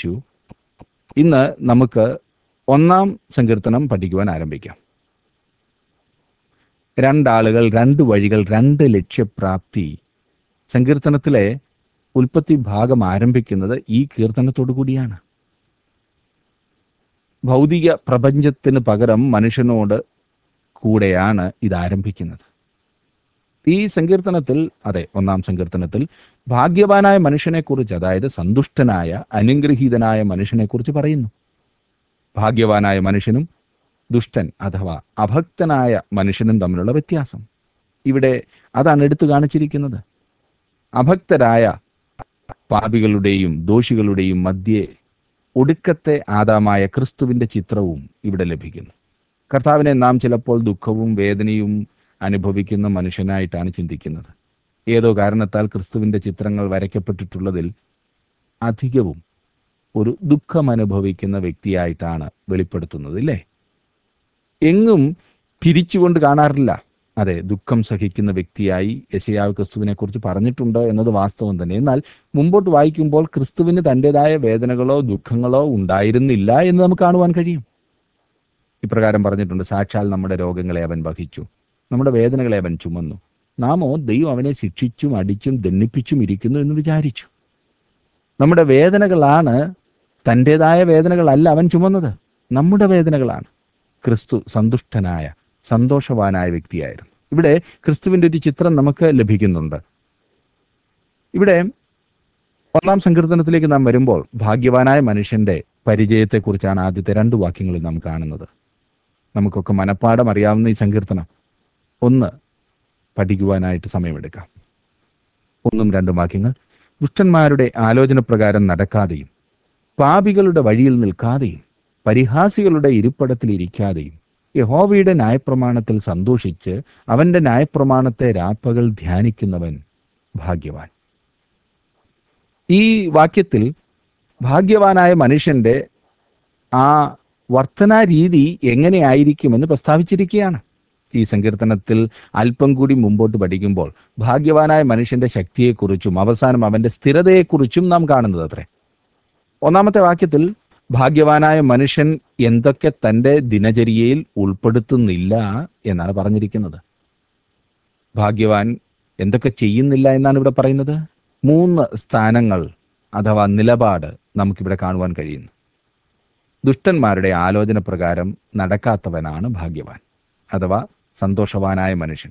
ആരംഭിച്ചു ഇന്ന് നമുക്ക് ഒന്നാം സങ്കീർത്തനം പഠിക്കുവാൻ ആരംഭിക്കാം രണ്ടാളുകൾ രണ്ട് വഴികൾ രണ്ട് ലക്ഷ്യപ്രാപ്തി സങ്കീർത്തനത്തിലെ ഉൽപ്പത്തി ഭാഗം ആരംഭിക്കുന്നത് ഈ കീർത്തനത്തോടു കൂടിയാണ് ഭൗതിക പ്രപഞ്ചത്തിന് പകരം മനുഷ്യനോട് കൂടെയാണ് ഇത് ആരംഭിക്കുന്നത് ഈ സങ്കീർത്തനത്തിൽ അതെ ഒന്നാം സങ്കീർത്തനത്തിൽ ഭാഗ്യവാനായ മനുഷ്യനെക്കുറിച്ച് അതായത് സന്തുഷ്ടനായ അനുഗ്രഹീതനായ മനുഷ്യനെക്കുറിച്ച് പറയുന്നു ഭാഗ്യവാനായ മനുഷ്യനും ദുഷ്ടൻ അഥവാ അഭക്തനായ മനുഷ്യനും തമ്മിലുള്ള വ്യത്യാസം ഇവിടെ അതാണ് എടുത്തു കാണിച്ചിരിക്കുന്നത് അഭക്തരായ പാപികളുടെയും ദോഷികളുടെയും മധ്യേ ഒടുക്കത്തെ ആദാമായ ക്രിസ്തുവിന്റെ ചിത്രവും ഇവിടെ ലഭിക്കുന്നു കർത്താവിനെ നാം ചിലപ്പോൾ ദുഃഖവും വേദനയും അനുഭവിക്കുന്ന മനുഷ്യനായിട്ടാണ് ചിന്തിക്കുന്നത് ഏതോ കാരണത്താൽ ക്രിസ്തുവിന്റെ ചിത്രങ്ങൾ വരയ്ക്കപ്പെട്ടിട്ടുള്ളതിൽ അധികവും ഒരു ദുഃഖം അനുഭവിക്കുന്ന വ്യക്തിയായിട്ടാണ് വെളിപ്പെടുത്തുന്നത് ഇല്ലേ എങ്ങും തിരിച്ചുകൊണ്ട് കാണാറില്ല അതെ ദുഃഖം സഹിക്കുന്ന വ്യക്തിയായി യശയാവ് ക്രിസ്തുവിനെ കുറിച്ച് പറഞ്ഞിട്ടുണ്ട് എന്നത് വാസ്തവം തന്നെ എന്നാൽ മുമ്പോട്ട് വായിക്കുമ്പോൾ ക്രിസ്തുവിന് തൻ്റെതായ വേദനകളോ ദുഃഖങ്ങളോ ഉണ്ടായിരുന്നില്ല എന്ന് നമുക്ക് കാണുവാൻ കഴിയും ഇപ്രകാരം പറഞ്ഞിട്ടുണ്ട് സാക്ഷാൽ നമ്മുടെ രോഗങ്ങളെ അവൻ വഹിച്ചു നമ്മുടെ വേദനകളെ അവൻ ചുമന്നു നാമോ ദൈവം അവനെ ശിക്ഷിച്ചും അടിച്ചും ദണ്ണിപ്പിച്ചും ഇരിക്കുന്നു എന്ന് വിചാരിച്ചു നമ്മുടെ വേദനകളാണ് തൻ്റെതായ വേദനകളല്ല അവൻ ചുമന്നത് നമ്മുടെ വേദനകളാണ് ക്രിസ്തു സന്തുഷ്ടനായ സന്തോഷവാനായ വ്യക്തിയായിരുന്നു ഇവിടെ ക്രിസ്തുവിന്റെ ഒരു ചിത്രം നമുക്ക് ലഭിക്കുന്നുണ്ട് ഇവിടെ ഒന്നാം സങ്കീർത്തനത്തിലേക്ക് നാം വരുമ്പോൾ ഭാഗ്യവാനായ മനുഷ്യന്റെ പരിചയത്തെക്കുറിച്ചാണ് ആദ്യത്തെ രണ്ട് വാക്യങ്ങളിൽ നാം കാണുന്നത് നമുക്കൊക്കെ മനഃപ്പാടം അറിയാവുന്ന ഈ സങ്കീർത്തനം ഒന്ന് പഠിക്കുവാനായിട്ട് സമയമെടുക്കാം ഒന്നും രണ്ടും വാക്യങ്ങൾ ദുഷ്ടന്മാരുടെ ആലോചന പ്രകാരം നടക്കാതെയും പാപികളുടെ വഴിയിൽ നിൽക്കാതെയും പരിഹാസികളുടെ ഇരിപ്പിടത്തിൽ ഇരിക്കാതെയും യഹോവയുടെ ന്യായപ്രമാണത്തിൽ സന്തോഷിച്ച് അവന്റെ ന്യായപ്രമാണത്തെ രാപ്പകൽ ധ്യാനിക്കുന്നവൻ ഭാഗ്യവാൻ ഈ വാക്യത്തിൽ ഭാഗ്യവാനായ മനുഷ്യന്റെ ആ വർത്തനാ രീതി എങ്ങനെയായിരിക്കുമെന്ന് പ്രസ്താവിച്ചിരിക്കുകയാണ് ഈ സങ്കീർത്തനത്തിൽ അല്പം കൂടി മുമ്പോട്ട് പഠിക്കുമ്പോൾ ഭാഗ്യവാനായ മനുഷ്യന്റെ ശക്തിയെക്കുറിച്ചും അവസാനം അവന്റെ സ്ഥിരതയെക്കുറിച്ചും നാം കാണുന്നത് അത്രേ ഒന്നാമത്തെ വാക്യത്തിൽ ഭാഗ്യവാനായ മനുഷ്യൻ എന്തൊക്കെ തൻ്റെ ദിനചര്യയിൽ ഉൾപ്പെടുത്തുന്നില്ല എന്നാണ് പറഞ്ഞിരിക്കുന്നത് ഭാഗ്യവാൻ എന്തൊക്കെ ചെയ്യുന്നില്ല എന്നാണ് ഇവിടെ പറയുന്നത് മൂന്ന് സ്ഥാനങ്ങൾ അഥവാ നിലപാട് നമുക്കിവിടെ കാണുവാൻ കഴിയുന്നു ദുഷ്ടന്മാരുടെ ആലോചന പ്രകാരം നടക്കാത്തവനാണ് ഭാഗ്യവാൻ അഥവാ സന്തോഷവാനായ മനുഷ്യൻ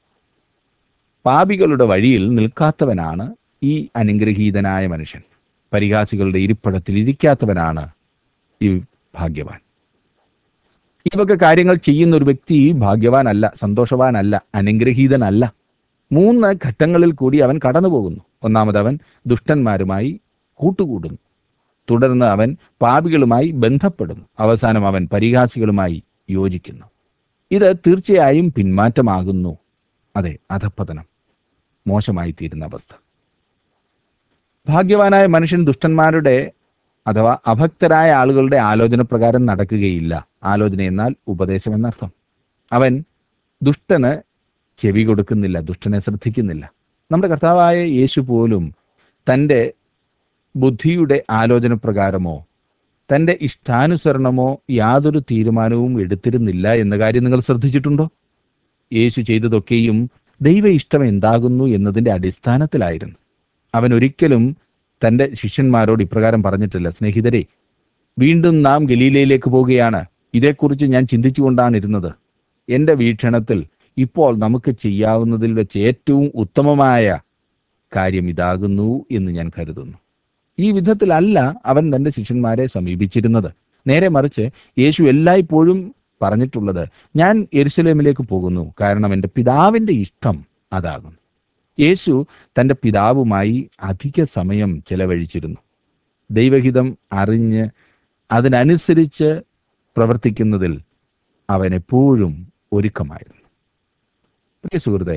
പാപികളുടെ വഴിയിൽ നിൽക്കാത്തവനാണ് ഈ അനുഗ്രഹീതനായ മനുഷ്യൻ പരിഹാസികളുടെ ഇരിപ്പിടത്തിൽ ഇരിക്കാത്തവനാണ് ഈ ഭാഗ്യവാൻ ഈ വക കാര്യങ്ങൾ ചെയ്യുന്ന ഒരു വ്യക്തി ഭാഗ്യവാനല്ല സന്തോഷവാനല്ല അനുഗ്രഹീതനല്ല മൂന്ന് ഘട്ടങ്ങളിൽ കൂടി അവൻ കടന്നു പോകുന്നു ഒന്നാമത് അവൻ ദുഷ്ടന്മാരുമായി കൂട്ടുകൂടുന്നു തുടർന്ന് അവൻ പാപികളുമായി ബന്ധപ്പെടുന്നു അവസാനം അവൻ പരിഹാസികളുമായി യോജിക്കുന്നു ഇത് തീർച്ചയായും പിന്മാറ്റമാകുന്നു അതെ അധപ്പതനം മോശമായി തീരുന്ന അവസ്ഥ ഭാഗ്യവാനായ മനുഷ്യൻ ദുഷ്ടന്മാരുടെ അഥവാ അഭക്തരായ ആളുകളുടെ ആലോചന പ്രകാരം നടക്കുകയില്ല ആലോചന എന്നാൽ ഉപദേശം എന്നർത്ഥം അവൻ ദുഷ്ടന് ചെവി കൊടുക്കുന്നില്ല ദുഷ്ടനെ ശ്രദ്ധിക്കുന്നില്ല നമ്മുടെ കർത്താവായ യേശു പോലും തൻ്റെ ബുദ്ധിയുടെ ആലോചന പ്രകാരമോ തൻ്റെ ഇഷ്ടാനുസരണമോ യാതൊരു തീരുമാനവും എടുത്തിരുന്നില്ല എന്ന കാര്യം നിങ്ങൾ ശ്രദ്ധിച്ചിട്ടുണ്ടോ യേശു ചെയ്തതൊക്കെയും ദൈവ ഇഷ്ടം എന്താകുന്നു എന്നതിൻ്റെ അടിസ്ഥാനത്തിലായിരുന്നു അവൻ ഒരിക്കലും തൻ്റെ ശിഷ്യന്മാരോട് ഇപ്രകാരം പറഞ്ഞിട്ടില്ല സ്നേഹിതരെ വീണ്ടും നാം ഗലീലയിലേക്ക് പോവുകയാണ് ഇതേക്കുറിച്ച് ഞാൻ ചിന്തിച്ചുകൊണ്ടാണ് ഇരുന്നത് എൻ്റെ വീക്ഷണത്തിൽ ഇപ്പോൾ നമുക്ക് ചെയ്യാവുന്നതിൽ വെച്ച് ഏറ്റവും ഉത്തമമായ കാര്യം ഇതാകുന്നു എന്ന് ഞാൻ കരുതുന്നു ഈ വിധത്തിലല്ല അവൻ തൻ്റെ ശിഷ്യന്മാരെ സമീപിച്ചിരുന്നത് നേരെ മറിച്ച് യേശു എല്ലായ്പ്പോഴും പറഞ്ഞിട്ടുള്ളത് ഞാൻ യെരുസലേമിലേക്ക് പോകുന്നു കാരണം എൻ്റെ പിതാവിൻ്റെ ഇഷ്ടം അതാകുന്നു യേശു തൻ്റെ പിതാവുമായി അധിക സമയം ചെലവഴിച്ചിരുന്നു ദൈവഹിതം അറിഞ്ഞ് അതിനനുസരിച്ച് പ്രവർത്തിക്കുന്നതിൽ അവൻ എപ്പോഴും ഒരുക്കമായിരുന്നു പ്രിയ സുഹൃത്തെ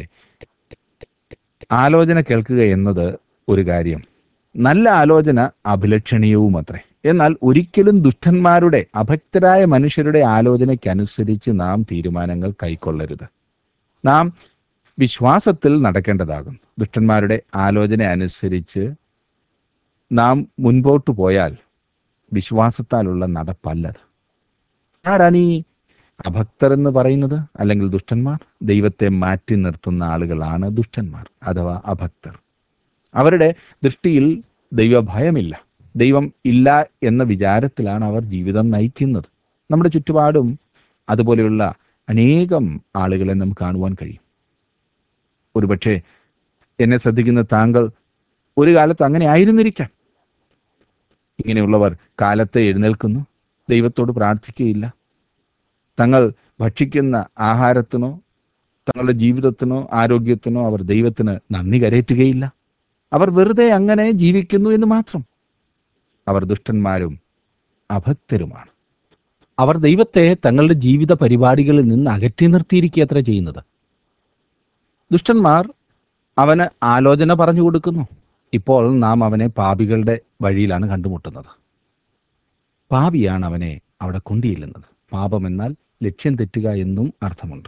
ആലോചന കേൾക്കുക എന്നത് ഒരു കാര്യം നല്ല ആലോചന അഭിലഷണീയവും അത്രേ എന്നാൽ ഒരിക്കലും ദുഷ്ടന്മാരുടെ അഭക്തരായ മനുഷ്യരുടെ ആലോചനയ്ക്കനുസരിച്ച് നാം തീരുമാനങ്ങൾ കൈക്കൊള്ളരുത് നാം വിശ്വാസത്തിൽ നടക്കേണ്ടതാകും ദുഷ്ടന്മാരുടെ ആലോചന അനുസരിച്ച് നാം മുൻപോട്ട് പോയാൽ വിശ്വാസത്താലുള്ള നടപ്പല്ലത് ആരാണ് ഈ അഭക്തർ എന്ന് പറയുന്നത് അല്ലെങ്കിൽ ദുഷ്ടന്മാർ ദൈവത്തെ മാറ്റി നിർത്തുന്ന ആളുകളാണ് ദുഷ്ടന്മാർ അഥവാ അഭക്തർ അവരുടെ ദൃഷ്ടിയിൽ ദൈവഭയമില്ല ദൈവം ഇല്ല എന്ന വിചാരത്തിലാണ് അവർ ജീവിതം നയിക്കുന്നത് നമ്മുടെ ചുറ്റുപാടും അതുപോലെയുള്ള അനേകം ആളുകളെ നമുക്ക് കാണുവാൻ കഴിയും ഒരുപക്ഷെ എന്നെ ശ്രദ്ധിക്കുന്ന താങ്കൾ ഒരു കാലത്ത് അങ്ങനെ ആയിരുന്നിരിക്കാം ഇങ്ങനെയുള്ളവർ കാലത്തെ എഴുന്നേൽക്കുന്നു ദൈവത്തോട് പ്രാർത്ഥിക്കുകയില്ല തങ്ങൾ ഭക്ഷിക്കുന്ന ആഹാരത്തിനോ തങ്ങളുടെ ജീവിതത്തിനോ ആരോഗ്യത്തിനോ അവർ ദൈവത്തിന് നന്ദി കരയറ്റുകയില്ല അവർ വെറുതെ അങ്ങനെ ജീവിക്കുന്നു എന്ന് മാത്രം അവർ ദുഷ്ടന്മാരും അഭക്തരുമാണ് അവർ ദൈവത്തെ തങ്ങളുടെ ജീവിത പരിപാടികളിൽ നിന്ന് അകറ്റി നിർത്തിയിരിക്കുകയത്ര ചെയ്യുന്നത് ദുഷ്ടന്മാർ അവന് ആലോചന പറഞ്ഞു കൊടുക്കുന്നു ഇപ്പോൾ നാം അവനെ പാപികളുടെ വഴിയിലാണ് കണ്ടുമുട്ടുന്നത് പാപിയാണ് അവനെ അവിടെ കൊണ്ടിയില്ലുന്നത് പാപമെന്നാൽ ലക്ഷ്യം തെറ്റുക എന്നും അർത്ഥമുണ്ട്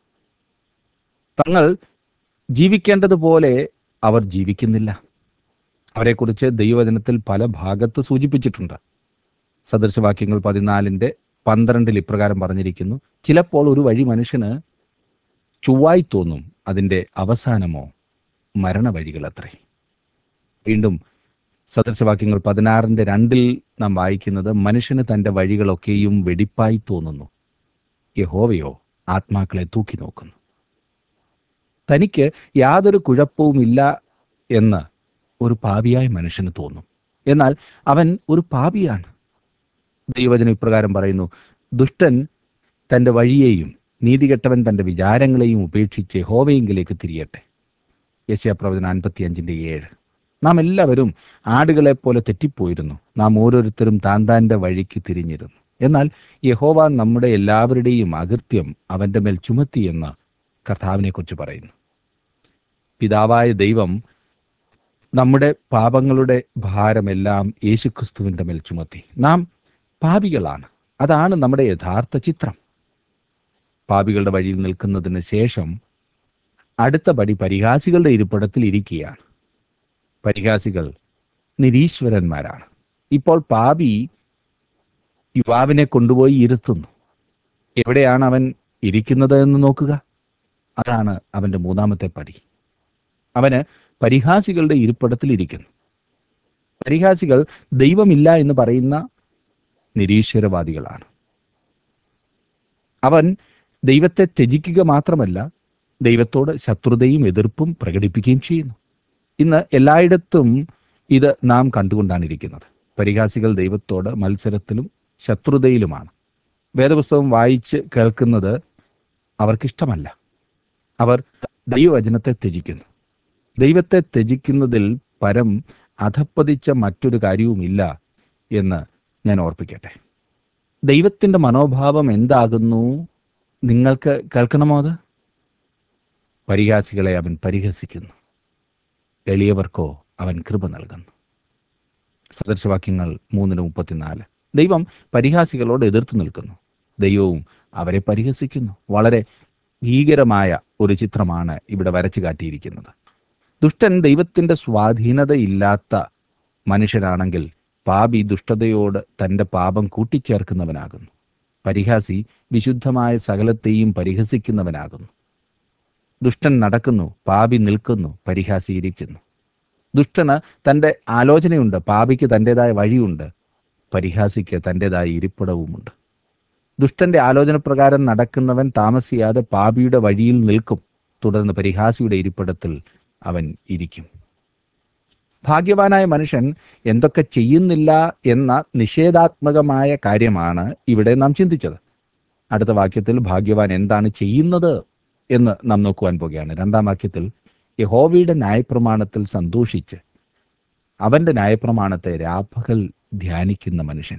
തങ്ങൾ ജീവിക്കേണ്ടതുപോലെ അവർ ജീവിക്കുന്നില്ല അവരെക്കുറിച്ച് ദൈവവചനത്തിൽ പല ഭാഗത്ത് സൂചിപ്പിച്ചിട്ടുണ്ട് സദൃശവാക്യങ്ങൾ പതിനാലിന്റെ പന്ത്രണ്ടിൽ ഇപ്രകാരം പറഞ്ഞിരിക്കുന്നു ചിലപ്പോൾ ഒരു വഴി മനുഷ്യന് ചൊവ്വായി തോന്നും അതിൻ്റെ അവസാനമോ മരണവഴികളത്രേ വീണ്ടും സദൃശവാക്യങ്ങൾ പതിനാറിന്റെ രണ്ടിൽ നാം വായിക്കുന്നത് മനുഷ്യന് തൻ്റെ വഴികളൊക്കെയും വെടിപ്പായി തോന്നുന്നു യഹോവയോ ആത്മാക്കളെ തൂക്കി നോക്കുന്നു തനിക്ക് യാതൊരു കുഴപ്പവുമില്ല എന്ന് ഒരു പാപിയായ മനുഷ്യന് തോന്നും എന്നാൽ അവൻ ഒരു പാപിയാണ് ദൈവജനം ഇപ്രകാരം പറയുന്നു ദുഷ്ടൻ തൻ്റെ വഴിയെയും നീതികെട്ടവൻ തൻ്റെ വിചാരങ്ങളെയും ഉപേക്ഷിച്ച് ഹോവയെങ്കിലേക്ക് തിരിയട്ടെ യശയപ്രവചന അൻപത്തി അഞ്ചിൻ്റെ ഏഴ് നാം എല്ലാവരും ആടുകളെ പോലെ തെറ്റിപ്പോയിരുന്നു നാം ഓരോരുത്തരും താൻ താൻ്റെ വഴിക്ക് തിരിഞ്ഞിരുന്നു എന്നാൽ യഹോവ നമ്മുടെ എല്ലാവരുടെയും അകൃത്യം അവൻ്റെ മേൽ ചുമത്തിയെന്ന് കർത്താവിനെ കുറിച്ച് പറയുന്നു പിതാവായ ദൈവം നമ്മുടെ പാപങ്ങളുടെ ഭാരമെല്ലാം യേശുക്രിസ്തുവിൻ്റെ മേൽ ചുമത്തി നാം പാപികളാണ് അതാണ് നമ്മുടെ യഥാർത്ഥ ചിത്രം പാപികളുടെ വഴിയിൽ നിൽക്കുന്നതിന് ശേഷം അടുത്ത പടി പരിഹാസികളുടെ ഇരിപ്പിടത്തിൽ ഇരിക്കുകയാണ് പരിഹാസികൾ നിരീശ്വരന്മാരാണ് ഇപ്പോൾ പാപി യുവാവിനെ കൊണ്ടുപോയി ഇരുത്തുന്നു എവിടെയാണ് അവൻ ഇരിക്കുന്നത് എന്ന് നോക്കുക അതാണ് അവന്റെ മൂന്നാമത്തെ പടി അവന് പരിഹാസികളുടെ ഇരിപ്പിടത്തിൽ ഇരിക്കുന്നു പരിഹാസികൾ ദൈവമില്ല എന്ന് പറയുന്ന നിരീശ്വരവാദികളാണ് അവൻ ദൈവത്തെ ത്യജിക്കുക മാത്രമല്ല ദൈവത്തോട് ശത്രുതയും എതിർപ്പും പ്രകടിപ്പിക്കുകയും ചെയ്യുന്നു ഇന്ന് എല്ലായിടത്തും ഇത് നാം കണ്ടുകൊണ്ടാണ് ഇരിക്കുന്നത് പരിഹാസികൾ ദൈവത്തോട് മത്സരത്തിലും ശത്രുതയിലുമാണ് വേദപുസ്തകം വായിച്ച് കേൾക്കുന്നത് അവർക്കിഷ്ടമല്ല അവർ ദൈവവചനത്തെ ത്യജിക്കുന്നു ദൈവത്തെ ത്യജിക്കുന്നതിൽ പരം അധപ്പതിച്ച മറ്റൊരു കാര്യവുമില്ല എന്ന് ഞാൻ ഓർപ്പിക്കട്ടെ ദൈവത്തിൻ്റെ മനോഭാവം എന്താകുന്നു നിങ്ങൾക്ക് കേൾക്കണമോ അത് പരിഹാസികളെ അവൻ പരിഹസിക്കുന്നു എളിയവർക്കോ അവൻ കൃപ നൽകുന്നു സദൃശവാക്യങ്ങൾ മൂന്നിന് മുപ്പത്തിനാല് ദൈവം പരിഹാസികളോട് എതിർത്ത് നിൽക്കുന്നു ദൈവവും അവരെ പരിഹസിക്കുന്നു വളരെ ഭീകരമായ ഒരു ചിത്രമാണ് ഇവിടെ വരച്ചു കാട്ടിയിരിക്കുന്നത് ദുഷ്ടൻ ദൈവത്തിന്റെ സ്വാധീനതയില്ലാത്ത മനുഷ്യനാണെങ്കിൽ പാപി ദുഷ്ടതയോട് തന്റെ പാപം കൂട്ടിച്ചേർക്കുന്നവനാകുന്നു പരിഹാസി വിശുദ്ധമായ സകലത്തെയും പരിഹസിക്കുന്നവനാകുന്നു ദുഷ്ടൻ നടക്കുന്നു പാപി നിൽക്കുന്നു പരിഹാസി ഇരിക്കുന്നു ദുഷ്ടന് തൻ്റെ ആലോചനയുണ്ട് പാപിക്ക് തൻ്റെതായ വഴിയുണ്ട് പരിഹാസിക്ക് തൻ്റെതായ ഇരിപ്പിടവുമുണ്ട് ദുഷ്ടന്റെ ആലോചന പ്രകാരം നടക്കുന്നവൻ താമസിയാതെ പാപിയുടെ വഴിയിൽ നിൽക്കും തുടർന്ന് പരിഹാസിയുടെ ഇരിപ്പിടത്തിൽ അവൻ ഇരിക്കും ഭാഗ്യവാനായ മനുഷ്യൻ എന്തൊക്കെ ചെയ്യുന്നില്ല എന്ന നിഷേധാത്മകമായ കാര്യമാണ് ഇവിടെ നാം ചിന്തിച്ചത് അടുത്ത വാക്യത്തിൽ ഭാഗ്യവാൻ എന്താണ് ചെയ്യുന്നത് എന്ന് നാം നോക്കുവാൻ പോകുകയാണ് രണ്ടാം വാക്യത്തിൽ യഹോവയുടെ ന്യായപ്രമാണത്തിൽ സന്തോഷിച്ച് അവന്റെ ന്യായപ്രമാണത്തെ രാപ്പകൽ ധ്യാനിക്കുന്ന മനുഷ്യൻ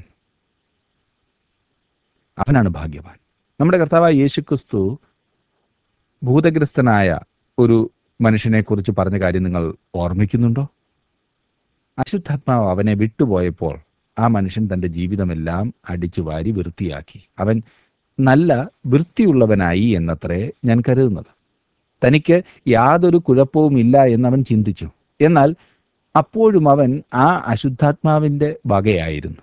അവനാണ് ഭാഗ്യവാൻ നമ്മുടെ കർത്താവായ യേശുക്രിസ്തു ഭൂതഗ്രസ്തനായ ഒരു മനുഷ്യനെ കുറിച്ച് പറഞ്ഞ കാര്യം നിങ്ങൾ ഓർമ്മിക്കുന്നുണ്ടോ അശുദ്ധാത്മാവ് അവനെ വിട്ടുപോയപ്പോൾ ആ മനുഷ്യൻ തന്റെ ജീവിതമെല്ലാം അടിച്ചു വാരി വൃത്തിയാക്കി അവൻ നല്ല വൃത്തിയുള്ളവനായി എന്നത്രേ ഞാൻ കരുതുന്നത് തനിക്ക് യാതൊരു കുഴപ്പവുമില്ല എന്നവൻ ചിന്തിച്ചു എന്നാൽ അപ്പോഴും അവൻ ആ അശുദ്ധാത്മാവിൻ്റെ വകയായിരുന്നു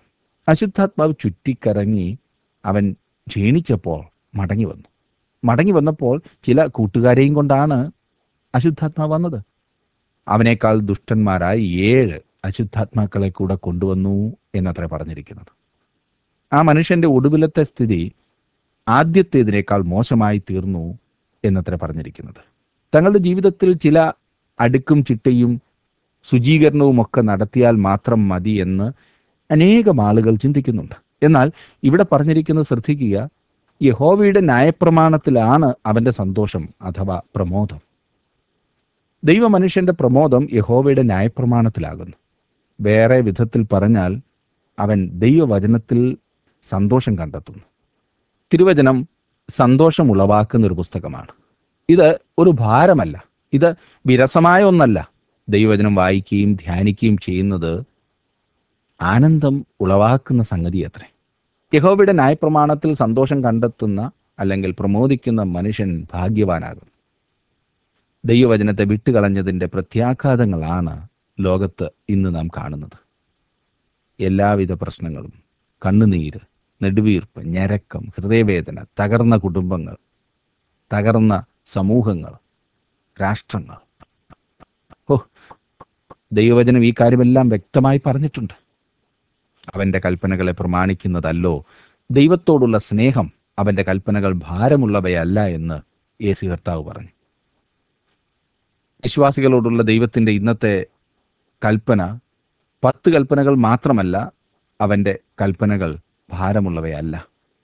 അശുദ്ധാത്മാവ് ചുറ്റിക്കറങ്ങി അവൻ ക്ഷീണിച്ചപ്പോൾ മടങ്ങി വന്നു മടങ്ങി വന്നപ്പോൾ ചില കൂട്ടുകാരെയും കൊണ്ടാണ് അശുദ്ധാത്മാവ് വന്നത് അവനേക്കാൾ ദുഷ്ടന്മാരായ ഏഴ് അശുദ്ധാത്മാക്കളെ കൂടെ കൊണ്ടുവന്നു എന്നത്ര പറഞ്ഞിരിക്കുന്നത് ആ മനുഷ്യന്റെ ഒടുവിലത്തെ സ്ഥിതി ആദ്യത്തേതിനേക്കാൾ മോശമായി തീർന്നു എന്നത്ര പറഞ്ഞിരിക്കുന്നത് തങ്ങളുടെ ജീവിതത്തിൽ ചില അടുക്കും ചിട്ടയും ശുചീകരണവും ഒക്കെ നടത്തിയാൽ മാത്രം മതി എന്ന് അനേകം ആളുകൾ ചിന്തിക്കുന്നുണ്ട് എന്നാൽ ഇവിടെ പറഞ്ഞിരിക്കുന്നത് ശ്രദ്ധിക്കുക യഹോവയുടെ ന്യായപ്രമാണത്തിലാണ് അവന്റെ സന്തോഷം അഥവാ പ്രമോദം ദൈവ മനുഷ്യന്റെ പ്രമോദം യഹോവയുടെ ന്യായപ്രമാണത്തിലാകുന്നു വേറെ വിധത്തിൽ പറഞ്ഞാൽ അവൻ ദൈവവചനത്തിൽ സന്തോഷം കണ്ടെത്തുന്നു തിരുവചനം സന്തോഷം ഉളവാക്കുന്ന ഒരു പുസ്തകമാണ് ഇത് ഒരു ഭാരമല്ല ഇത് വിരസമായ ഒന്നല്ല ദൈവവചനം വായിക്കുകയും ധ്യാനിക്കുകയും ചെയ്യുന്നത് ആനന്ദം ഉളവാക്കുന്ന സംഗതി അത്രേ യഹോവയുടെ ന്യായപ്രമാണത്തിൽ സന്തോഷം കണ്ടെത്തുന്ന അല്ലെങ്കിൽ പ്രമോദിക്കുന്ന മനുഷ്യൻ ഭാഗ്യവാനാകും ദൈവവചനത്തെ വിട്ടുകളഞ്ഞതിൻ്റെ പ്രത്യാഘാതങ്ങളാണ് ലോകത്ത് ഇന്ന് നാം കാണുന്നത് എല്ലാവിധ പ്രശ്നങ്ങളും കണ്ണുനീര് നെടുവീർപ്പ് ഞരക്കം ഹൃദയവേദന തകർന്ന കുടുംബങ്ങൾ തകർന്ന സമൂഹങ്ങൾ രാഷ്ട്രങ്ങൾ ഓ ദൈവവചനം ഈ കാര്യമെല്ലാം വ്യക്തമായി പറഞ്ഞിട്ടുണ്ട് അവന്റെ കൽപ്പനകളെ പ്രമാണിക്കുന്നതല്ലോ ദൈവത്തോടുള്ള സ്നേഹം അവന്റെ കൽപ്പനകൾ ഭാരമുള്ളവയല്ല എന്ന് യേശു കർത്താവ് പറഞ്ഞു വിശ്വാസികളോടുള്ള ദൈവത്തിന്റെ ഇന്നത്തെ കൽപ്പന പത്ത് കൽപ്പനകൾ മാത്രമല്ല അവന്റെ കൽപ്പനകൾ ഭാരമുള്ളവയല്ല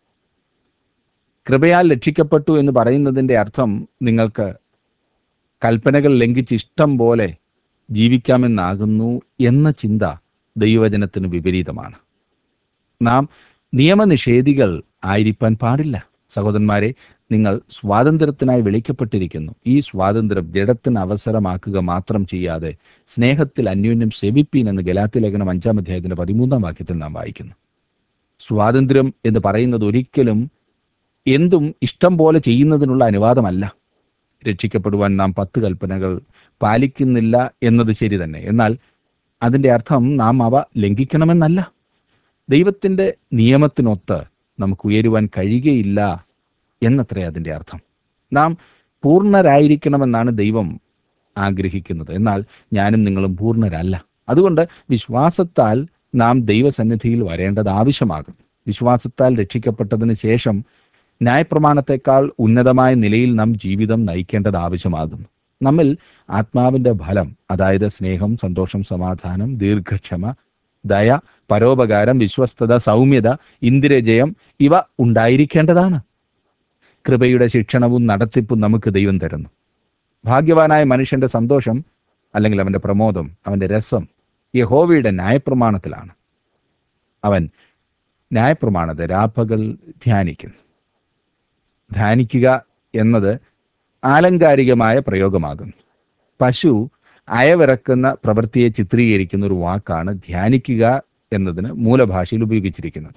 കൃപയാൽ രക്ഷിക്കപ്പെട്ടു എന്ന് പറയുന്നതിന്റെ അർത്ഥം നിങ്ങൾക്ക് കൽപ്പനകൾ ലംഘിച്ച് ഇഷ്ടം പോലെ ജീവിക്കാമെന്നാകുന്നു എന്ന ചിന്ത ദൈവവചനത്തിന് വിപരീതമാണ് നാം നിയമനിഷേധികൾ ആയിരിക്കാൻ പാടില്ല സഹോദരന്മാരെ നിങ്ങൾ സ്വാതന്ത്ര്യത്തിനായി വിളിക്കപ്പെട്ടിരിക്കുന്നു ഈ സ്വാതന്ത്ര്യം ജഡത്തിന് അവസരമാക്കുക മാത്രം ചെയ്യാതെ സ്നേഹത്തിൽ അന്യോന്യം സെവിപ്പീൻ എന്ന് ഗലാത്തി ലേഖനം അഞ്ചാം അധ്യായത്തിന്റെ പതിമൂന്നാം വാക്യത്തിൽ നാം വായിക്കുന്നു സ്വാതന്ത്ര്യം എന്ന് പറയുന്നത് ഒരിക്കലും എന്തും ഇഷ്ടം പോലെ ചെയ്യുന്നതിനുള്ള അനുവാദമല്ല രക്ഷിക്കപ്പെടുവാൻ നാം പത്ത് കൽപ്പനകൾ പാലിക്കുന്നില്ല എന്നത് ശരി തന്നെ എന്നാൽ അതിന്റെ അർത്ഥം നാം അവ ലംഘിക്കണമെന്നല്ല ദൈവത്തിന്റെ നിയമത്തിനൊത്ത് നമുക്ക് ഉയരുവാൻ കഴിയുകയില്ല എന്നത്രേ അതിന്റെ അർത്ഥം നാം പൂർണ്ണരായിരിക്കണമെന്നാണ് ദൈവം ആഗ്രഹിക്കുന്നത് എന്നാൽ ഞാനും നിങ്ങളും പൂർണ്ണരല്ല അതുകൊണ്ട് വിശ്വാസത്താൽ നാം ദൈവസന്നിധിയിൽ വരേണ്ടത് ആവശ്യമാകും വിശ്വാസത്താൽ രക്ഷിക്കപ്പെട്ടതിന് ശേഷം ന്യായപ്രമാണത്തെക്കാൾ ഉന്നതമായ നിലയിൽ നാം ജീവിതം നയിക്കേണ്ടത് ആവശ്യമാകുന്നു നമ്മിൽ ആത്മാവിന്റെ ഫലം അതായത് സ്നേഹം സന്തോഷം സമാധാനം ദീർഘക്ഷമ ദയ പരോപകാരം വിശ്വസ്തത സൗമ്യത ഇന്ദിരജയം ഇവ ഉണ്ടായിരിക്കേണ്ടതാണ് കൃപയുടെ ശിക്ഷണവും നടത്തിപ്പും നമുക്ക് ദൈവം തരുന്നു ഭാഗ്യവാനായ മനുഷ്യന്റെ സന്തോഷം അല്ലെങ്കിൽ അവന്റെ പ്രമോദം അവന്റെ രസം യഹോവയുടെ ന്യായപ്രമാണത്തിലാണ് അവൻ ന്യായപ്രമാണത്തെ രാപ്പകൽ ധ്യാനിക്കുന്നു ധ്യാനിക്കുക എന്നത് ആലങ്കാരികമായ പ്രയോഗമാകുന്നു പശു അയവിറക്കുന്ന പ്രവൃത്തിയെ ചിത്രീകരിക്കുന്ന ഒരു വാക്കാണ് ധ്യാനിക്കുക എന്നതിന് മൂലഭാഷയിൽ ഉപയോഗിച്ചിരിക്കുന്നത്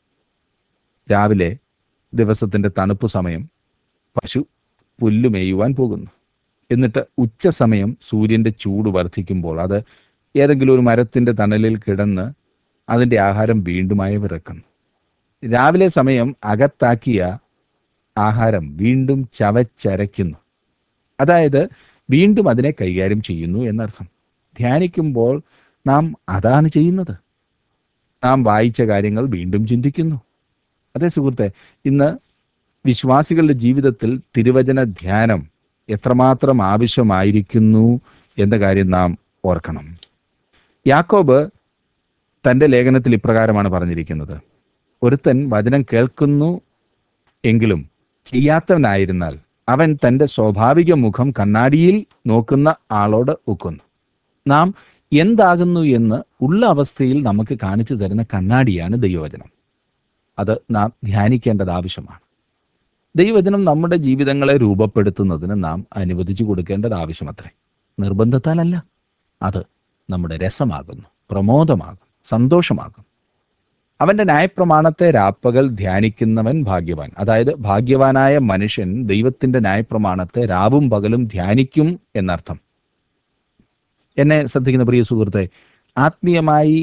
രാവിലെ ദിവസത്തിന്റെ തണുപ്പ് സമയം പശു പുല്ല് മേയുവാൻ പോകുന്നു എന്നിട്ട് ഉച്ച സമയം സൂര്യന്റെ ചൂട് വർദ്ധിക്കുമ്പോൾ അത് ഏതെങ്കിലും ഒരു മരത്തിന്റെ തണലിൽ കിടന്ന് അതിന്റെ ആഹാരം വീണ്ടും അയവിറക്കുന്നു രാവിലെ സമയം അകത്താക്കിയ ആഹാരം വീണ്ടും ചവച്ചരയ്ക്കുന്നു അതായത് വീണ്ടും അതിനെ കൈകാര്യം ചെയ്യുന്നു എന്നർത്ഥം ധ്യാനിക്കുമ്പോൾ നാം അതാണ് ചെയ്യുന്നത് നാം വായിച്ച കാര്യങ്ങൾ വീണ്ടും ചിന്തിക്കുന്നു അതെ സുഹൃത്തെ ഇന്ന് വിശ്വാസികളുടെ ജീവിതത്തിൽ തിരുവചന ധ്യാനം എത്രമാത്രം ആവശ്യമായിരിക്കുന്നു എന്ന കാര്യം നാം ഓർക്കണം യാക്കോബ് തന്റെ ലേഖനത്തിൽ ഇപ്രകാരമാണ് പറഞ്ഞിരിക്കുന്നത് ഒരുത്തൻ വചനം കേൾക്കുന്നു എങ്കിലും ചെയ്യാത്തവനായിരുന്നാൽ അവൻ തന്റെ സ്വാഭാവിക മുഖം കണ്ണാടിയിൽ നോക്കുന്ന ആളോട് ഒക്കുന്നു നാം എന്താകുന്നു എന്ന് ഉള്ള അവസ്ഥയിൽ നമുക്ക് കാണിച്ചു തരുന്ന കണ്ണാടിയാണ് ദൈവവചനം അത് നാം ധ്യാനിക്കേണ്ടത് ആവശ്യമാണ് ദൈവവചനം നമ്മുടെ ജീവിതങ്ങളെ രൂപപ്പെടുത്തുന്നതിന് നാം അനുവദിച്ചു കൊടുക്കേണ്ടത് ആവശ്യമത്രേ നിർബന്ധത്താലല്ല അത് നമ്മുടെ രസമാകുന്നു പ്രമോദമാകും സന്തോഷമാകും അവന്റെ ന്യായപ്രമാണത്തെ രാപ്പകൽ ധ്യാനിക്കുന്നവൻ ഭാഗ്യവാൻ അതായത് ഭാഗ്യവാനായ മനുഷ്യൻ ദൈവത്തിന്റെ ന്യായപ്രമാണത്തെ രാവും പകലും ധ്യാനിക്കും എന്നർത്ഥം എന്നെ ശ്രദ്ധിക്കുന്ന പ്രിയ സുഹൃത്തെ ആത്മീയമായി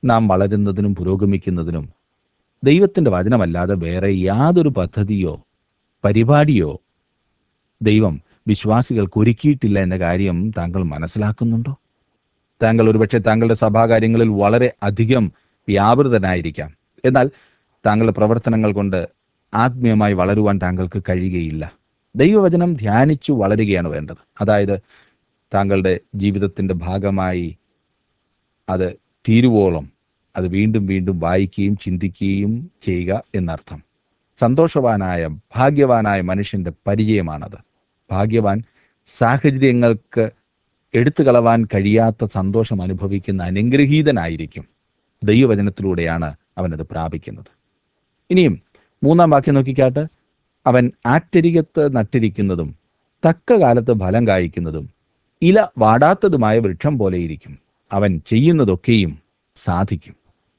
നാം വളരുന്നതിനും പുരോഗമിക്കുന്നതിനും ദൈവത്തിൻ്റെ വചനമല്ലാതെ വേറെ യാതൊരു പദ്ധതിയോ പരിപാടിയോ ദൈവം വിശ്വാസികൾക്ക് ഒരുക്കിയിട്ടില്ല എന്ന കാര്യം താങ്കൾ മനസ്സിലാക്കുന്നുണ്ടോ താങ്കൾ ഒരുപക്ഷെ താങ്കളുടെ സഭാകാര്യങ്ങളിൽ വളരെ അധികം വ്യാപൃതനായിരിക്കാം എന്നാൽ താങ്കളുടെ പ്രവർത്തനങ്ങൾ കൊണ്ട് ആത്മീയമായി വളരുവാൻ താങ്കൾക്ക് കഴിയുകയില്ല ദൈവവചനം ധ്യാനിച്ചു വളരുകയാണ് വേണ്ടത് അതായത് താങ്കളുടെ ജീവിതത്തിൻ്റെ ഭാഗമായി അത് തീരുവോളം അത് വീണ്ടും വീണ്ടും വായിക്കുകയും ചിന്തിക്കുകയും ചെയ്യുക എന്നർത്ഥം സന്തോഷവാനായ ഭാഗ്യവാനായ മനുഷ്യന്റെ പരിചയമാണത് ഭാഗ്യവാൻ സാഹചര്യങ്ങൾക്ക് എടുത്തു കളവാൻ കഴിയാത്ത സന്തോഷം അനുഭവിക്കുന്ന അനുഗ്രഹീതനായിരിക്കും ദൈവവചനത്തിലൂടെയാണ് അവനത് പ്രാപിക്കുന്നത് ഇനിയും മൂന്നാം വാക്യം നോക്കിക്കാട്ട് അവൻ ആറ്റരികത്ത് നട്ടിരിക്കുന്നതും തക്ക കാലത്ത് ഫലം കായ്ക്കുന്നതും ഇല വാടാത്തതുമായ വൃക്ഷം പോലെ ഇരിക്കും അവൻ ചെയ്യുന്നതൊക്കെയും സാധിക്കും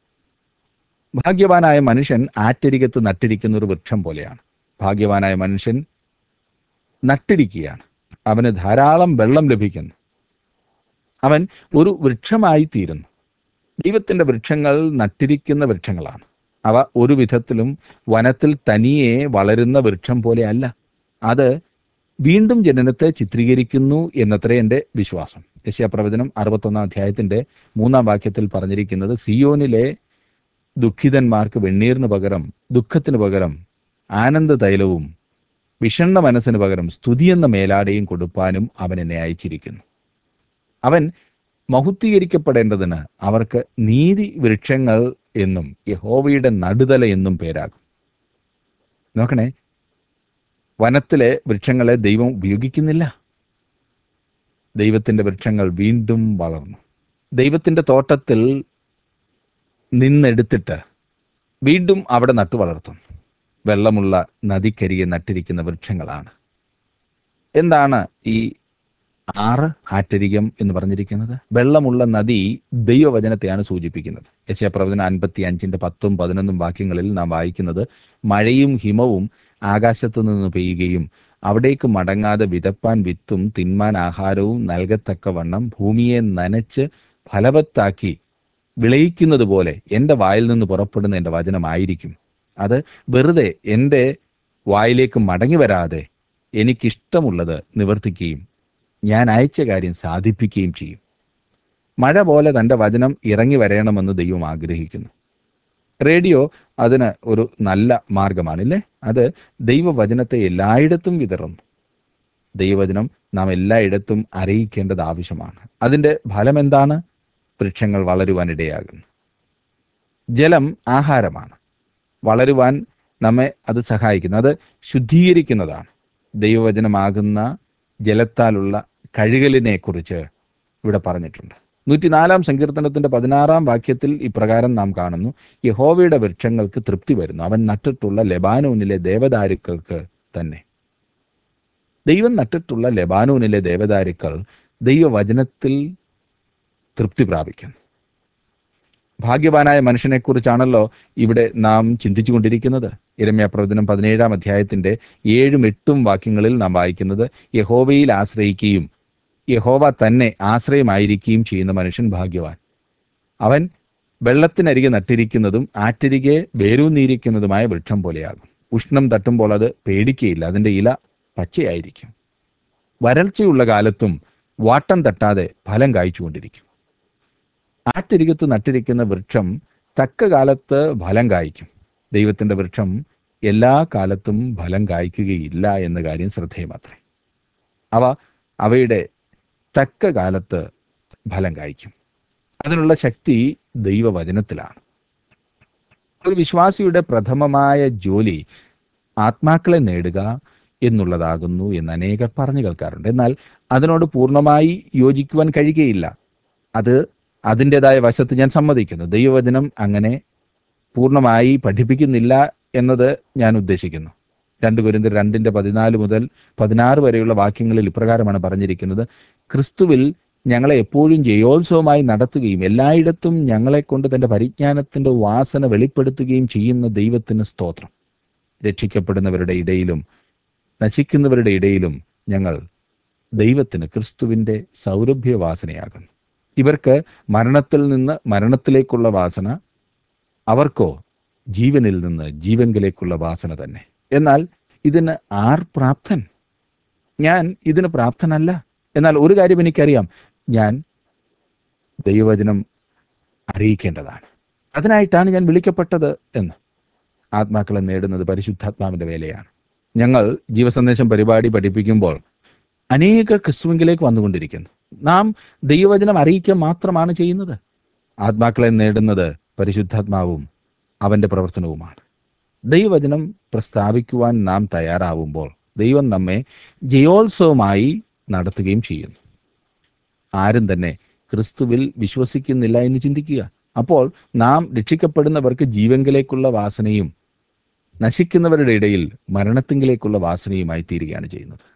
ഭാഗ്യവാനായ മനുഷ്യൻ ആറ്റരികത്ത് നട്ടിരിക്കുന്ന ഒരു വൃക്ഷം പോലെയാണ് ഭാഗ്യവാനായ മനുഷ്യൻ നട്ടിരിക്കുകയാണ് അവന് ധാരാളം വെള്ളം ലഭിക്കുന്നു അവൻ ഒരു വൃക്ഷമായി തീരുന്നു ദൈവത്തിന്റെ വൃക്ഷങ്ങൾ നട്ടിരിക്കുന്ന വൃക്ഷങ്ങളാണ് അവ ഒരു വിധത്തിലും വനത്തിൽ തനിയെ വളരുന്ന വൃക്ഷം പോലെ അല്ല അത് വീണ്ടും ജനനത്തെ ചിത്രീകരിക്കുന്നു എന്നത്രേ എൻ്റെ വിശ്വാസം യശയപ്രവചനം അറുപത്തൊന്നാം അധ്യായത്തിന്റെ മൂന്നാം വാക്യത്തിൽ പറഞ്ഞിരിക്കുന്നത് സിയോനിലെ ദുഃഖിതന്മാർക്ക് വെണ്ണീറിന് പകരം ദുഃഖത്തിന് പകരം ആനന്ദ തൈലവും വിഷണ്ണ മനസ്സിന് പകരം സ്തുതി എന്ന മേലാടയും കൊടുപ്പാനും അവൻ എന്നെ അയച്ചിരിക്കുന്നു അവൻ മഹുദ്ധീകരിക്കപ്പെടേണ്ടതിന് അവർക്ക് നീതി വൃക്ഷങ്ങൾ എന്നും യഹോവയുടെ നടുതല എന്നും പേരാകും നോക്കണേ വനത്തിലെ വൃക്ഷങ്ങളെ ദൈവം ഉപയോഗിക്കുന്നില്ല ദൈവത്തിന്റെ വൃക്ഷങ്ങൾ വീണ്ടും വളർന്നു ദൈവത്തിന്റെ തോട്ടത്തിൽ നിന്നെടുത്തിട്ട് വീണ്ടും അവിടെ നട്ടു വളർത്തും വെള്ളമുള്ള നദിക്കരികെ നട്ടിരിക്കുന്ന വൃക്ഷങ്ങളാണ് എന്താണ് ഈ ആറ് ആറ്റരികം എന്ന് പറഞ്ഞിരിക്കുന്നത് വെള്ളമുള്ള നദി ദൈവവചനത്തെയാണ് സൂചിപ്പിക്കുന്നത് യശയപ്രവചന അൻപത്തി അഞ്ചിന്റെ പത്തും പതിനൊന്നും വാക്യങ്ങളിൽ നാം വായിക്കുന്നത് മഴയും ഹിമവും ആകാശത്തു നിന്ന് പെയ്യുകയും അവിടേക്ക് മടങ്ങാതെ വിതപ്പാൻ വിത്തും തിന്മാൻ ആഹാരവും നൽകത്തക്കവണ്ണം ഭൂമിയെ നനച്ച് ഫലവത്താക്കി വിളയിക്കുന്നത് പോലെ എൻ്റെ വായിൽ നിന്ന് പുറപ്പെടുന്ന എൻ്റെ വചനമായിരിക്കും അത് വെറുതെ എൻ്റെ വായിലേക്ക് മടങ്ങി വരാതെ എനിക്കിഷ്ടമുള്ളത് നിവർത്തിക്കുകയും ഞാൻ അയച്ച കാര്യം സാധിപ്പിക്കുകയും ചെയ്യും മഴ പോലെ തൻ്റെ വചനം ഇറങ്ങി വരണമെന്ന് ദൈവം ആഗ്രഹിക്കുന്നു റേഡിയോ അതിന് ഒരു നല്ല മാർഗമാണില്ലേ അത് ദൈവവചനത്തെ എല്ലായിടത്തും വിതറുന്നു ദൈവവചനം നാം എല്ലായിടത്തും അറിയിക്കേണ്ടത് ആവശ്യമാണ് അതിൻ്റെ ഫലം എന്താണ് വൃക്ഷങ്ങൾ വളരുവാനിടയാകുന്നു ജലം ആഹാരമാണ് വളരുവാൻ നമ്മെ അത് സഹായിക്കുന്നു അത് ശുദ്ധീകരിക്കുന്നതാണ് ദൈവവചനമാകുന്ന ജലത്താലുള്ള കഴുകലിനെ കുറിച്ച് ഇവിടെ പറഞ്ഞിട്ടുണ്ട് നൂറ്റിനാലാം സങ്കീർത്തനത്തിന്റെ പതിനാറാം വാക്യത്തിൽ ഇപ്രകാരം നാം കാണുന്നു യഹോവയുടെ വൃക്ഷങ്ങൾക്ക് തൃപ്തി വരുന്നു അവൻ നട്ടിട്ടുള്ള ലെബാനോനിലെ ദേവദാരുക്കൾക്ക് തന്നെ ദൈവം നട്ടിട്ടുള്ള ലെബാനോനിലെ ദേവദാരുക്കൾ ദൈവവചനത്തിൽ തൃപ്തി പ്രാപിക്കുന്നു ഭാഗ്യവാനായ മനുഷ്യനെക്കുറിച്ചാണല്ലോ ഇവിടെ നാം ചിന്തിച്ചുകൊണ്ടിരിക്കുന്നത് ഇരമ്യ പ്രവചനം പതിനേഴാം അധ്യായത്തിന്റെ ഏഴും എട്ടും വാക്യങ്ങളിൽ നാം വായിക്കുന്നത് യഹോവയിൽ ആശ്രയിക്കുകയും യഹോവ തന്നെ ആശ്രയമായിരിക്കുകയും ചെയ്യുന്ന മനുഷ്യൻ ഭാഗ്യവാൻ അവൻ വെള്ളത്തിനരികെ നട്ടിരിക്കുന്നതും ആറ്റരികെ വേരൂന്നിയിരിക്കുന്നതുമായ വൃക്ഷം പോലെയാകും ഉഷ്ണം തട്ടുമ്പോൾ അത് പേടിക്കുകയില്ല അതിന്റെ ഇല പച്ചയായിരിക്കും വരൾച്ചയുള്ള കാലത്തും വാട്ടം തട്ടാതെ ഫലം കായ്ച്ചുകൊണ്ടിരിക്കും ആറ്റരികത്ത് നട്ടിരിക്കുന്ന വൃക്ഷം തക്ക കാലത്ത് ഫലം കായ്ക്കും ദൈവത്തിന്റെ വൃക്ഷം എല്ലാ കാലത്തും ഫലം കായ്ക്കുകയില്ല എന്ന കാര്യം ശ്രദ്ധേയമാത്രേ അവ അവയുടെ തക്ക കാലത്ത് ഫലം കായ്ക്കും അതിനുള്ള ശക്തി ദൈവവചനത്തിലാണ് ഒരു വിശ്വാസിയുടെ പ്രഥമമായ ജോലി ആത്മാക്കളെ നേടുക എന്നുള്ളതാകുന്നു എന്ന് അനേകർ പറഞ്ഞു കേൾക്കാറുണ്ട് എന്നാൽ അതിനോട് പൂർണ്ണമായി യോജിക്കുവാൻ കഴിയുകയില്ല അത് അതിൻ്റെതായ വശത്ത് ഞാൻ സമ്മതിക്കുന്നു ദൈവവചനം അങ്ങനെ പൂർണ്ണമായി പഠിപ്പിക്കുന്നില്ല എന്നത് ഞാൻ ഉദ്ദേശിക്കുന്നു രണ്ട് കുരിന്തിർ രണ്ടിന്റെ പതിനാല് മുതൽ പതിനാറ് വരെയുള്ള വാക്യങ്ങളിൽ ഇപ്രകാരമാണ് പറഞ്ഞിരിക്കുന്നത് ക്രിസ്തുവിൽ ഞങ്ങളെ എപ്പോഴും ജയോത്സവമായി നടത്തുകയും എല്ലായിടത്തും ഞങ്ങളെ കൊണ്ട് തന്റെ പരിജ്ഞാനത്തിന്റെ വാസന വെളിപ്പെടുത്തുകയും ചെയ്യുന്ന ദൈവത്തിന് സ്തോത്രം രക്ഷിക്കപ്പെടുന്നവരുടെ ഇടയിലും നശിക്കുന്നവരുടെ ഇടയിലും ഞങ്ങൾ ദൈവത്തിന് ക്രിസ്തുവിന്റെ സൗരഭ്യവാസനയാകുന്നു ഇവർക്ക് മരണത്തിൽ നിന്ന് മരണത്തിലേക്കുള്ള വാസന അവർക്കോ ജീവനിൽ നിന്ന് ജീവങ്കിലേക്കുള്ള വാസന തന്നെ എന്നാൽ ഇതിന് ആർ പ്രാപ്തൻ ഞാൻ ഇതിന് പ്രാപ്തനല്ല എന്നാൽ ഒരു കാര്യം എനിക്കറിയാം ഞാൻ ദൈവവചനം അറിയിക്കേണ്ടതാണ് അതിനായിട്ടാണ് ഞാൻ വിളിക്കപ്പെട്ടത് എന്ന് ആത്മാക്കളെ നേടുന്നത് പരിശുദ്ധാത്മാവിന്റെ വേലയാണ് ഞങ്ങൾ ജീവസന്ദേശം പരിപാടി പഠിപ്പിക്കുമ്പോൾ അനേക ക്രിസ്തുവിങ്കിലേക്ക് വന്നുകൊണ്ടിരിക്കുന്നു നാം ദൈവവചനം അറിയിക്കുക മാത്രമാണ് ചെയ്യുന്നത് ആത്മാക്കളെ നേടുന്നത് പരിശുദ്ധാത്മാവും അവന്റെ പ്രവർത്തനവുമാണ് ദൈവവചനം പ്രസ്താവിക്കുവാൻ നാം തയ്യാറാവുമ്പോൾ ദൈവം നമ്മെ ജയോത്സവമായി നടത്തുകയും ചെയ്യുന്നു ആരും തന്നെ ക്രിസ്തുവിൽ വിശ്വസിക്കുന്നില്ല എന്ന് ചിന്തിക്കുക അപ്പോൾ നാം രക്ഷിക്കപ്പെടുന്നവർക്ക് ജീവങ്കിലേക്കുള്ള വാസനയും നശിക്കുന്നവരുടെ ഇടയിൽ മരണത്തിങ്കിലേക്കുള്ള വാസനയുമായി തീരുകയാണ് ചെയ്യുന്നത്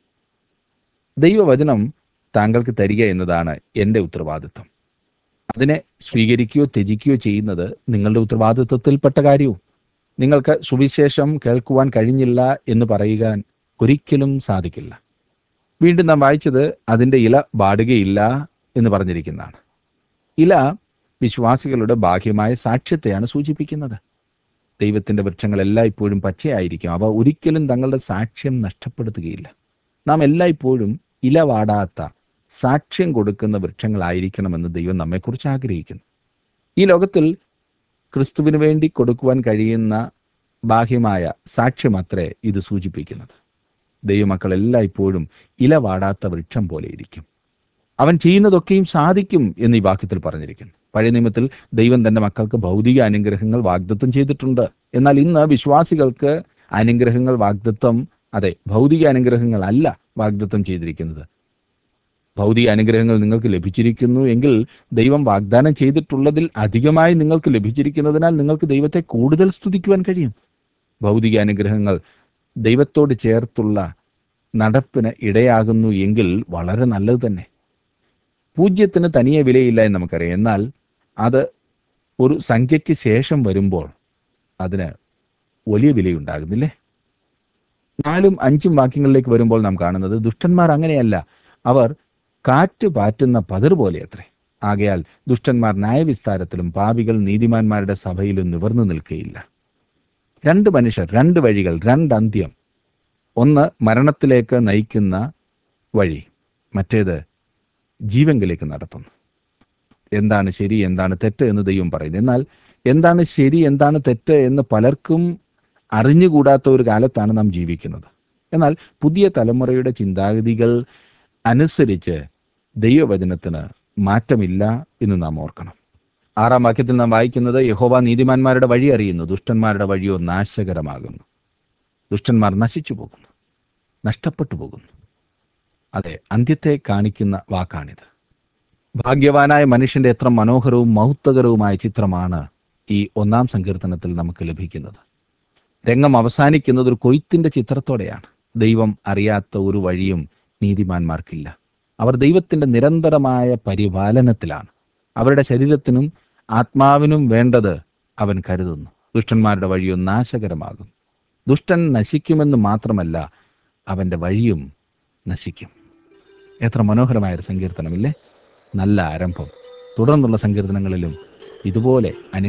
ദൈവവചനം താങ്കൾക്ക് തരിക എന്നതാണ് എൻ്റെ ഉത്തരവാദിത്വം അതിനെ സ്വീകരിക്കുകയോ ത്യജിക്കുകയോ ചെയ്യുന്നത് നിങ്ങളുടെ ഉത്തരവാദിത്വത്തിൽപ്പെട്ട കാര്യവും നിങ്ങൾക്ക് സുവിശേഷം കേൾക്കുവാൻ കഴിഞ്ഞില്ല എന്ന് പറയുവാൻ ഒരിക്കലും സാധിക്കില്ല വീണ്ടും നാം വായിച്ചത് അതിൻ്റെ ഇല വാടുകയില്ല എന്ന് പറഞ്ഞിരിക്കുന്നതാണ് ഇല വിശ്വാസികളുടെ ബാഹ്യമായ സാക്ഷ്യത്തെയാണ് സൂചിപ്പിക്കുന്നത് ദൈവത്തിന്റെ വൃക്ഷങ്ങൾ എല്ലായ്പ്പോഴും പച്ചയായിരിക്കും അവ ഒരിക്കലും തങ്ങളുടെ സാക്ഷ്യം നഷ്ടപ്പെടുത്തുകയില്ല നാം എല്ലായ്പ്പോഴും ഇല വാടാത്ത സാക്ഷ്യം കൊടുക്കുന്ന വൃക്ഷങ്ങളായിരിക്കണമെന്ന് ദൈവം നമ്മെക്കുറിച്ച് ആഗ്രഹിക്കുന്നു ഈ ലോകത്തിൽ ക്രിസ്തുവിന് വേണ്ടി കൊടുക്കുവാൻ കഴിയുന്ന ബാഹ്യമായ സാക്ഷ്യമത്രേ ഇത് സൂചിപ്പിക്കുന്നത് ദൈവമക്കൾ എല്ലായ്പ്പോഴും ഇല വാടാത്ത വൃക്ഷം പോലെ ഇരിക്കും അവൻ ചെയ്യുന്നതൊക്കെയും സാധിക്കും എന്ന് ഈ വാക്യത്തിൽ പറഞ്ഞിരിക്കുന്നു പഴയ നിയമത്തിൽ ദൈവം തന്റെ മക്കൾക്ക് ഭൗതിക അനുഗ്രഹങ്ങൾ വാഗ്ദത്വം ചെയ്തിട്ടുണ്ട് എന്നാൽ ഇന്ന് വിശ്വാസികൾക്ക് അനുഗ്രഹങ്ങൾ വാഗ്ദത്വം അതെ ഭൗതിക അനുഗ്രഹങ്ങൾ അല്ല വാഗ്ദത്വം ചെയ്തിരിക്കുന്നത് ഭൗതിക അനുഗ്രഹങ്ങൾ നിങ്ങൾക്ക് ലഭിച്ചിരിക്കുന്നു എങ്കിൽ ദൈവം വാഗ്ദാനം ചെയ്തിട്ടുള്ളതിൽ അധികമായി നിങ്ങൾക്ക് ലഭിച്ചിരിക്കുന്നതിനാൽ നിങ്ങൾക്ക് ദൈവത്തെ കൂടുതൽ സ്തുതിക്കുവാൻ കഴിയും ഭൗതിക അനുഗ്രഹങ്ങൾ ദൈവത്തോട് ചേർത്തുള്ള നടപ്പിന് ഇടയാകുന്നു എങ്കിൽ വളരെ നല്ലത് തന്നെ പൂജ്യത്തിന് തനിയെ വിലയില്ല എന്ന് നമുക്കറിയാം എന്നാൽ അത് ഒരു സംഖ്യയ്ക്ക് ശേഷം വരുമ്പോൾ അതിന് വലിയ വിലയുണ്ടാകുന്നില്ലേ നാലും അഞ്ചും വാക്യങ്ങളിലേക്ക് വരുമ്പോൾ നാം കാണുന്നത് ദുഷ്ടന്മാർ അങ്ങനെയല്ല അവർ കാറ്റ് പാറ്റുന്ന പതിർ പോലെ അത്രേ ആകയാൽ ദുഷ്ടന്മാർ ന്യായവിസ്താരത്തിലും പാപികൾ നീതിമാന്മാരുടെ സഭയിലും നിവർന്നു നിൽക്കുകയില്ല രണ്ട് മനുഷ്യർ രണ്ട് വഴികൾ രണ്ട് അന്ത്യം ഒന്ന് മരണത്തിലേക്ക് നയിക്കുന്ന വഴി മറ്റേത് ജീവങ്കിലേക്ക് നടത്തുന്നു എന്താണ് ശരി എന്താണ് തെറ്റ് എന്ന് ദൈവം പറയുന്നു എന്നാൽ എന്താണ് ശരി എന്താണ് തെറ്റ് എന്ന് പലർക്കും അറിഞ്ഞുകൂടാത്ത ഒരു കാലത്താണ് നാം ജീവിക്കുന്നത് എന്നാൽ പുതിയ തലമുറയുടെ ചിന്താഗതികൾ അനുസരിച്ച് ദൈവവചനത്തിന് മാറ്റമില്ല എന്ന് നാം ഓർക്കണം ആറാം വാക്യത്തിൽ നാം വായിക്കുന്നത് യഹോവ നീതിമാന്മാരുടെ വഴി അറിയുന്നു ദുഷ്ടന്മാരുടെ വഴിയോ നാശകരമാകുന്നു ദുഷ്ടന്മാർ നശിച്ചു പോകുന്നു നഷ്ടപ്പെട്ടു പോകുന്നു അതെ അന്ത്യത്തെ കാണിക്കുന്ന വാക്കാണിത് ഭാഗ്യവാനായ മനുഷ്യന്റെ എത്ര മനോഹരവും മഹത്വകരവുമായ ചിത്രമാണ് ഈ ഒന്നാം സങ്കീർത്തനത്തിൽ നമുക്ക് ലഭിക്കുന്നത് രംഗം അവസാനിക്കുന്നത് ഒരു കൊയ്ത്തിന്റെ ചിത്രത്തോടെയാണ് ദൈവം അറിയാത്ത ഒരു വഴിയും നീതിമാന്മാർക്കില്ല അവർ ദൈവത്തിന്റെ നിരന്തരമായ പരിപാലനത്തിലാണ് അവരുടെ ശരീരത്തിനും ആത്മാവിനും വേണ്ടത് അവൻ കരുതുന്നു ദുഷ്ടന്മാരുടെ വഴിയോ നാശകരമാകും ദുഷ്ടൻ നശിക്കുമെന്ന് മാത്രമല്ല അവന്റെ വഴിയും നശിക്കും എത്ര മനോഹരമായ ഒരു സങ്കീർത്തനമില്ലേ നല്ല ആരംഭം തുടർന്നുള്ള സങ്കീർത്തനങ്ങളിലും ഇതുപോലെ അനു